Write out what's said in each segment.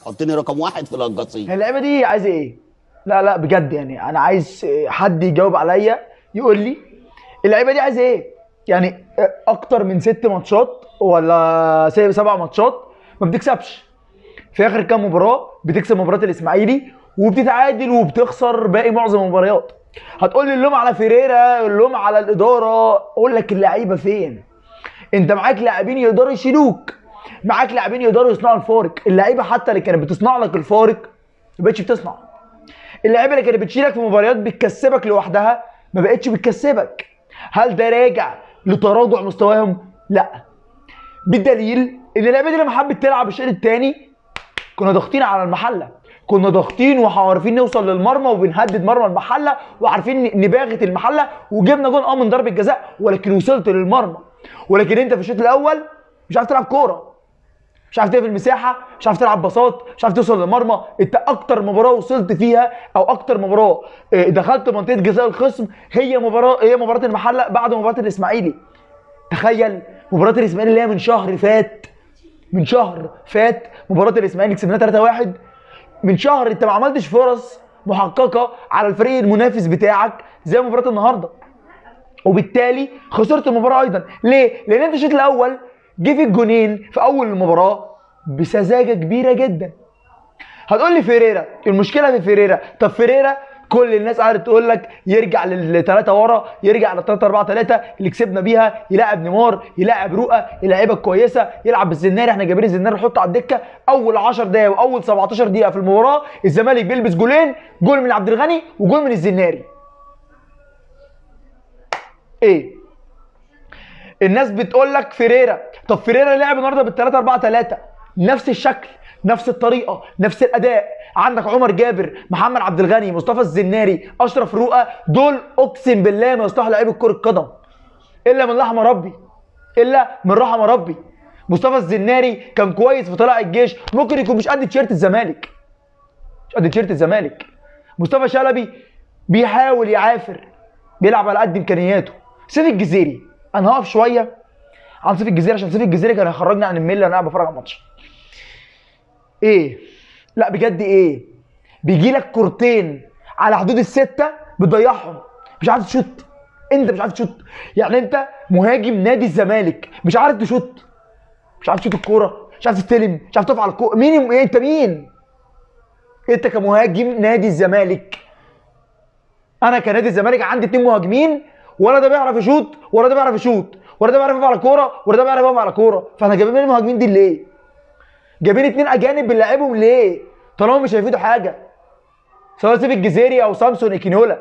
حطني رقم واحد في القصيم هي اللعيبه دي عايزه ايه؟ لا لا بجد يعني انا عايز حد يجاوب عليا يقول لي اللعيبه دي عايزه ايه؟ يعني اكتر من ست ماتشات ولا سبع سبع ماتشات ما بتكسبش في اخر كام مباراه بتكسب مباراه الاسماعيلي وبتتعادل وبتخسر باقي معظم المباريات هتقول لي اللوم على فيريرا اللوم على الاداره اقول لك اللعيبه فين انت معاك لاعبين يقدروا يشيلوك معاك لاعبين يقدروا يصنعوا الفارق اللعيبه حتى اللي كانت بتصنع لك الفارق ما بقتش بتصنع اللعيبه اللي كانت بتشيلك في مباريات بتكسبك لوحدها ما بقتش بتكسبك هل ده راجع لتراجع مستواهم لا بالدليل ان اللعيبه دي لما حبت تلعب الشوط الثاني كنا ضاغطين على المحله كنا ضاغطين وعارفين نوصل للمرمى وبنهدد مرمى المحله وعارفين نباغت المحله وجبنا جون اه من ضربه جزاء ولكن وصلت للمرمى ولكن انت في الشوط الاول مش عارف تلعب كوره مش عارف تقفل مساحه مش عارف تلعب باصات مش عارف توصل للمرمى انت اكتر مباراه وصلت فيها او اكتر مباراه اه، دخلت منطقه جزاء الخصم هي مباراه هي مباراه المحله بعد مباراه الاسماعيلي تخيل مباراه الاسماعيلي اللي هي من شهر فات من شهر فات مباراه الاسماعيلي كسبناها 3-1 من شهر انت ما عملتش فرص محققه على الفريق المنافس بتاعك زي مباراه النهارده وبالتالي خسرت المباراه ايضا ليه لان انت الشوط الاول جه في الجونين في اول المباراه بسذاجه كبيره جدا هتقول لي فيريرا المشكله في فيريرا طب فيريرا كل الناس قاعده تقول لك يرجع للثلاثه ورا يرجع لل 3 4 3 اللي كسبنا بيها يلاعب نيمار يلاعب رؤى اللعيبه الكويسه يلعب بالزناري احنا جايبين الزناري نحطه على الدكه اول 10 دقايق واول 17 دقيقه في المباراه الزمالك بيلبس جولين جول من عبد الغني وجول من الزناري ايه الناس بتقول لك فيريرا طب فيريرا لعب النهارده بال 3 4 3 نفس الشكل نفس الطريقه نفس الاداء عندك عمر جابر محمد عبد الغني مصطفى الزناري اشرف رؤى دول اقسم بالله ما يصلحوا لعيبه كره قدم الا من رحم ربي الا من رحم ربي مصطفى الزناري كان كويس في طلائع الجيش ممكن يكون مش قد تيشيرت الزمالك مش قد تيشيرت الزمالك مصطفى شلبي بيحاول يعافر بيلعب على قد امكانياته سيف الجزيري انا هقف شويه عن سيف الجزيري عشان سيف الجزيري كان هيخرجني عن المله وانا قاعد بتفرج على الماتش ايه لا بجد ايه بيجي لك كورتين على حدود السته بتضيعهم مش عارف تشوت انت مش عارف تشوت يعني انت مهاجم نادي الزمالك مش عارف تشوت مش عارف تشوت الكوره مش عارف تستلم مش عارف تقف على الكوره مين إيه انت مين انت كمهاجم نادي الزمالك انا كنادي الزمالك عندي اتنين مهاجمين ولا ده بيعرف يشوط ولا ده بيعرف يشوط ولا ده بيعرف يقف على كوره ولا ده بيعرف يقف على كوره فاحنا جايبين المهاجمين دي ليه؟ جايبين اتنين اجانب بنلعبهم ليه؟ طالما مش هيفيدوا حاجه سواء سيف الجزيري او سامسون ايكينولا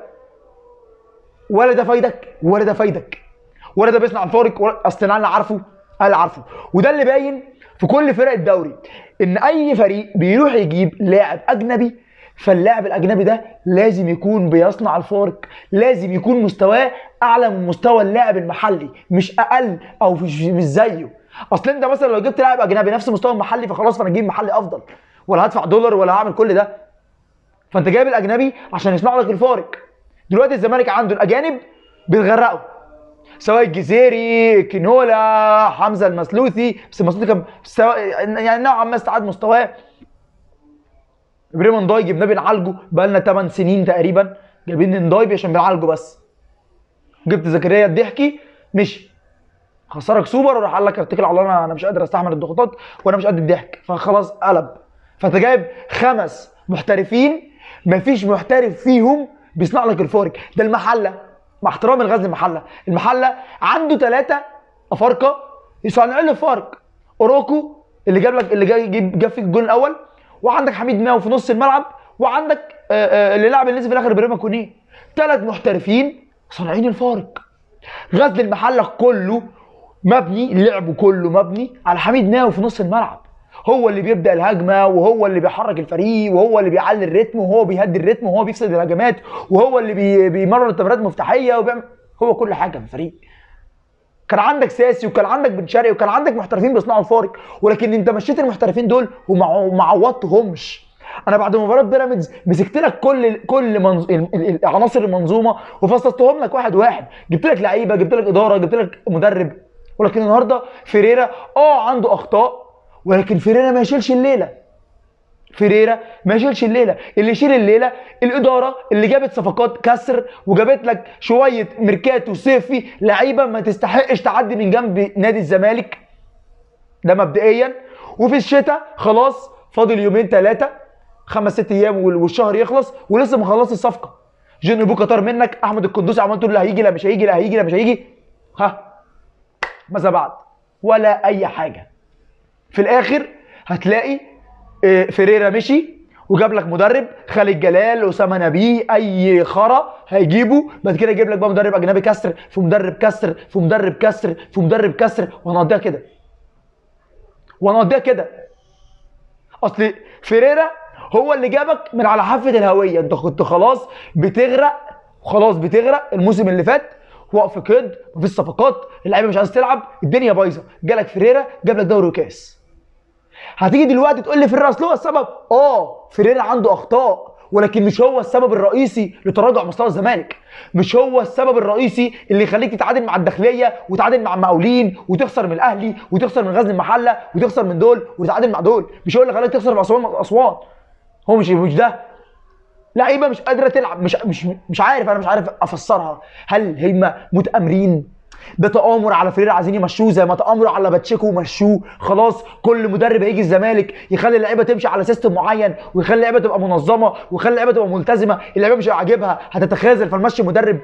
ولا ده فايدك ولا ده فايدك ولا ده بيصنع الفارق ولا اصل انا اللي عارفه انا اللي عارفه وده اللي باين في كل فرق الدوري ان اي فريق بيروح يجيب لاعب اجنبي فاللاعب الاجنبي ده لازم يكون بيصنع الفارق لازم يكون مستواه اعلى من مستوى اللاعب المحلي مش اقل او مش مش زيه اصل انت مثلا لو جبت لاعب اجنبي نفس مستوى المحلي فخلاص فانا اجيب محلي افضل ولا هدفع دولار ولا هعمل كل ده فانت جايب الاجنبي عشان يصنع لك الفارق دلوقتي الزمالك عنده الاجانب بيتغرقوا سواء الجزيري كينولا حمزه المسلوثي بس المسلوثي كان سواء يعني نوعا ما استعاد مستواه ابراهيم نداي جبناه بنعالجه بقى لنا 8 سنين تقريبا جايبين نداي عشان بنعالجه بس جبت زكريا الضحكي مشي خسرك سوبر وراح قال لك اتكل على الله انا انا مش قادر استحمل الضغوطات وانا مش قد الضحك فخلاص قلب فانت جايب خمس محترفين مفيش محترف فيهم بيصنع لك الفارق ده المحله مع احترامي لغزل المحله المحله عنده ثلاثه افارقه يصنعوا له الفارق اوروكو اللي جاب لك اللي جاي جاب جاب فيك الجول الاول وعندك حميد ماو في نص الملعب وعندك آه، آه، اللي لعب الناس في الاخر ابراهيم كونيه ثلاث محترفين صانعين الفارق غزل المحله كله مبني لعبه كله مبني على حميد ناو في نص الملعب هو اللي بيبدا الهجمه وهو اللي بيحرك الفريق وهو اللي بيعلي الريتم وهو بيهدي الريتم وهو بيفسد الهجمات وهو اللي بي بيمرر التمريرات المفتاحيه وبيعمل هو كل حاجه في الفريق كان عندك ساسي وكان عندك بن شرقي وكان عندك محترفين بيصنعوا الفارق ولكن انت مشيت المحترفين دول وما وما عوضتهمش انا بعد مباراه بيراميدز مسكت لك كل كل منظ... ال- ال- عناصر المنظومه وفصلتهم لك واحد واحد جبت لك لعيبه جبت لك اداره جبت لك مدرب ولكن النهارده فيريرا اه عنده اخطاء ولكن فيريرا ما يشيلش الليله فيريرا ما يشيلش الليله اللي يشيل الليله الاداره اللي جابت صفقات كسر وجابت لك شويه ميركاتو صيفي لعيبه ما تستحقش تعدي من جنب نادي الزمالك ده مبدئيا وفي الشتاء خلاص فاضل يومين ثلاثه خمس ست ايام وال- والشهر يخلص ولسه ما خلصش الصفقه جون بوكا طار منك احمد القدوسي عمال تقول لا هيجي لا مش هيجي لا هيجي لا مش هيجي ها ماذا بعد ولا اي حاجه في الاخر هتلاقي آه، فيريرا مشي وجاب لك مدرب خالد جلال اسامه نبيه اي خرا هيجيبه بعد كده يجيب لك بقى مدرب اجنبي كسر في مدرب كسر في مدرب كسر في مدرب كسر وهنقضيها كده وهنقضيها كده اصل فيريرا هو اللي جابك من على حافه الهويه انت كنت خلاص بتغرق خلاص بتغرق الموسم اللي فات وقف قيد مفيش صفقات اللعيبه مش عايز تلعب الدنيا بايظه جالك فيريرا جاب لك دوري وكاس هتيجي دلوقتي تقول لي فيريرا اصل هو السبب اه فيريرا عنده اخطاء ولكن مش هو السبب الرئيسي لتراجع مستوى الزمالك مش هو السبب الرئيسي اللي يخليك تتعادل مع الداخليه وتتعادل مع المقاولين وتخسر من الاهلي وتخسر من غزل المحله وتخسر من دول وتتعادل مع دول مش هو اللي خلاك تخسر مع اسوان اسوان هو مش مش ده لعيبه مش قادره تلعب مش مش مش عارف انا مش عارف افسرها هل هم متآمرين ده تآمر على فريرة عايزين يمشوه زي ما تآمروا على باتشيكو ومشوه خلاص كل مدرب هيجي الزمالك يخلي اللعيبه تمشي على سيستم معين ويخلي اللعيبه تبقى منظمه ويخلي اللعيبه تبقى ملتزمه اللعيبه مش عاجبها هتتخاذل فنمشي مدرب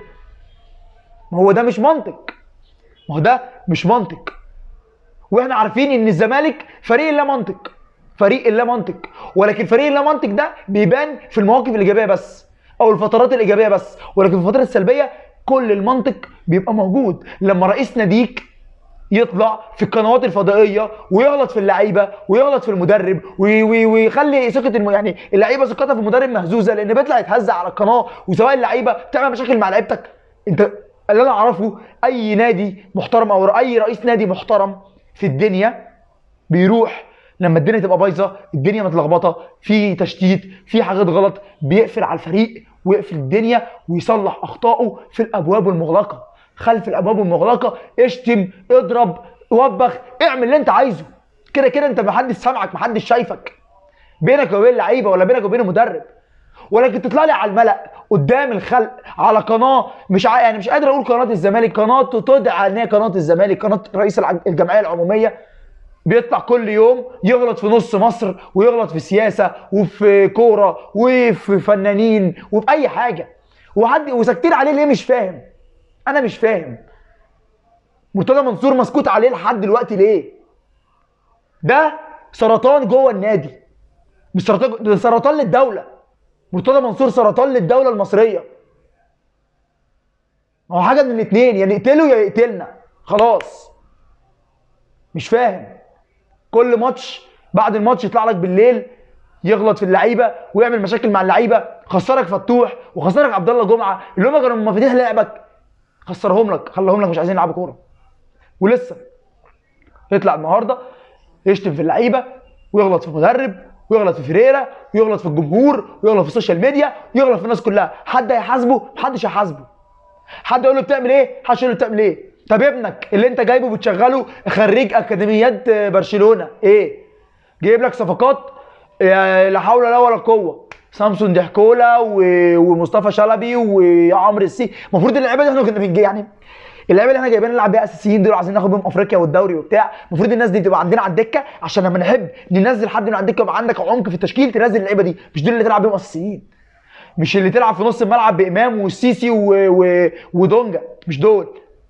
ما هو ده مش منطق ما هو ده مش منطق واحنا عارفين ان الزمالك فريق لا منطق فريق لا منطق ولكن فريق لا منطق ده بيبان في المواقف الايجابيه بس او الفترات الايجابيه بس ولكن في الفترات السلبيه كل المنطق بيبقى موجود لما رئيس ناديك يطلع في القنوات الفضائيه ويغلط في اللعيبه ويغلط في المدرب وي- وي- ويخلي ثقه الم... يعني اللعيبه ثقتها في المدرب مهزوزه لان بيطلع يتهزق على القناه وسواء اللعيبه تعمل مشاكل مع لعيبتك انت اللي انا اعرفه اي نادي محترم او اي رئيس نادي محترم في الدنيا بيروح لما الدنيا تبقى بايظه الدنيا متلخبطه في تشتيت في حاجات غلط بيقفل على الفريق ويقفل الدنيا ويصلح اخطائه في الابواب المغلقه خلف الابواب المغلقه اشتم اضرب وبخ اعمل اللي انت عايزه كده كده انت محدش سامعك محدش شايفك بينك وبين اللعيبه ولا بينك وبين المدرب ولكن تطلع لي على الملأ قدام الخلق على قناه مش ع... يعني مش قادر اقول قناه الزمالك قناه تدعى ان هي قناه الزمالك قناه رئيس الع- الجمعيه العموميه بيطلع كل يوم يغلط في نص مصر ويغلط في سياسه وفي كوره وفي فنانين وفي اي حاجه وحد وساكتين عليه ليه مش فاهم انا مش فاهم مرتضى منصور مسكوت عليه لحد دلوقتي ليه ده سرطان جوه النادي مش سرطان ده سرطان للدوله مرتضى منصور سرطان للدوله المصريه ما هو حاجه من الاثنين يا نقتله يا يقتلنا خلاص مش فاهم كل ماتش بعد الماتش يطلع لك بالليل يغلط في اللعيبه ويعمل مشاكل مع اللعيبه خسرك فتوح وخسرك عبد الله جمعه اللي هم كانوا مفاتيح لعبك خسرهم لك خلاهم لك مش عايزين يلعبوا كوره ولسه يطلع النهارده يشتم في اللعيبه ويغلط في المدرب ويغلط في فيريرا ويغلط في الجمهور ويغلط في السوشيال ميديا ويغلط في الناس كلها حد هيحاسبه محدش هيحاسبه حد يقول له بتعمل ايه محدش يقول له بتعمل ايه طب ابنك اللي انت جايبه بتشغله خريج اكاديميات برشلونه ايه جايب لك صفقات آه، لا حول لا ولا قوه سامسون ضحكوله و- ومصطفى شلبي وعمرو السي المفروض اللعيبه دي احنا كنا بنجي يعني اللعيبه اللي احنا جايبين نلعب بيها اساسيين دول عايزين ناخد بيهم افريقيا والدوري وبتاع المفروض الناس دي تبقى عندنا على الدكه عشان لما نحب ننزل حد من على الدكه يبقى عندك عمق في التشكيل تنزل اللعيبه دي مش دول اللي تلعب بيهم اساسيين مش اللي تلعب في نص الملعب بامام والسيسي و... و... ودونجا مش دول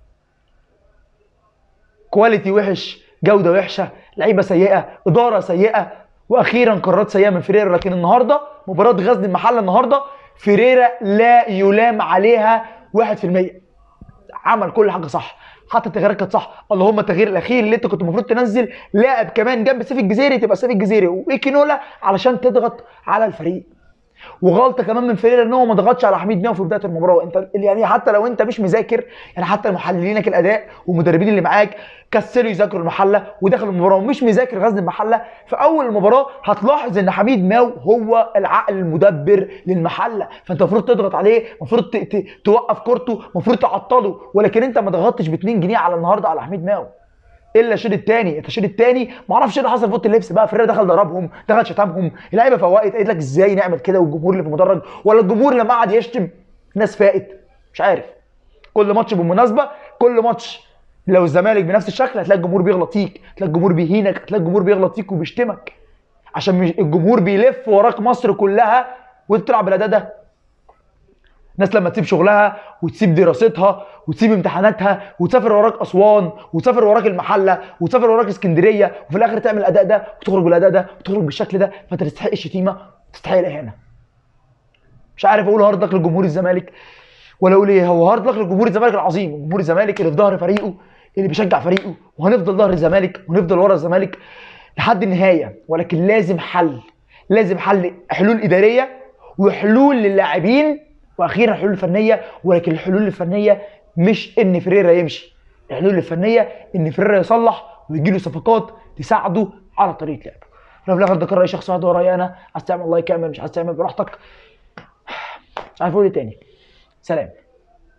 كواليتي وحش جوده وحشه لعيبه سيئه اداره سيئه واخيرا قرارات سيئه من فيريرا لكن النهارده مباراه غزل المحله النهارده فيريرا لا يلام عليها 1% عمل كل حاجه صح حتى التغييرات كانت صح اللهم التغيير الاخير اللي انت كنت المفروض تنزل لاعب كمان جنب سيف الجزيري تبقى سيف الجزيري وايكينولا علشان تضغط على الفريق وغلطه كمان من فيريرا ان هو ما ضغطش على حميد ناو في بدايه المباراه انت يعني حتى لو انت مش مذاكر يعني حتى محللينك الاداء والمدربين اللي معاك كسلوا يذاكروا المحله ودخلوا المباراه ومش مذاكر غزل المحله في اول المباراه هتلاحظ ان حميد ماو هو العقل المدبر للمحله فانت المفروض تضغط عليه المفروض ت- ت- توقف كورته المفروض تعطله ولكن انت ما ضغطتش ب 2 جنيه على النهارده على حميد ماو الا الشوط الثاني انت الشوط الثاني ما اعرفش ايه اللي حصل في اوضه اللبس بقى فريرا دخل ضربهم دخل شتمهم اللعيبه فوقت قالت لك ازاي نعمل كده والجمهور اللي في المدرج ولا الجمهور لما قعد يشتم الناس فاقت مش عارف كل ماتش بالمناسبه كل ماتش لو الزمالك بنفس الشكل هتلاقي الجمهور بيغلط فيك هتلاقي الجمهور بيهينك هتلاقي الجمهور بيغلط فيك وبيشتمك عشان مش الجمهور بيلف وراك مصر كلها وانت تلعب بالاداء ده الناس لما تسيب شغلها وتسيب دراستها وتسيب امتحاناتها وتسافر وراك اسوان وتسافر وراك المحله وتسافر وراك اسكندريه وفي الاخر تعمل الاداء ده وتخرج بالاداء ده وتخرج بالشكل ده فانت تستحق الشتيمه وتستحق الاهانه مش عارف اقول هارد لك لجمهور الزمالك ولا اقول ايه هو هارد لك لجمهور الزمالك العظيم جمهور الزمالك اللي في ظهر فريقه اللي بيشجع فريقه وهنفضل ظهر الزمالك ونفضل ورا الزمالك لحد النهايه ولكن لازم حل لازم حل حلول اداريه وحلول للاعبين واخيرا حلول فنيه ولكن الحلول الفنيه مش ان فريرا يمشي الحلول الفنيه ان فريرا يصلح ويجي له صفقات تساعده على طريقه لعبه لو في الاخر ده قرار اي شخص واحد ورايا انا عايز تعمل لايك اعمل مش عايز تعمل براحتك مش عارف اقول ايه تاني سلام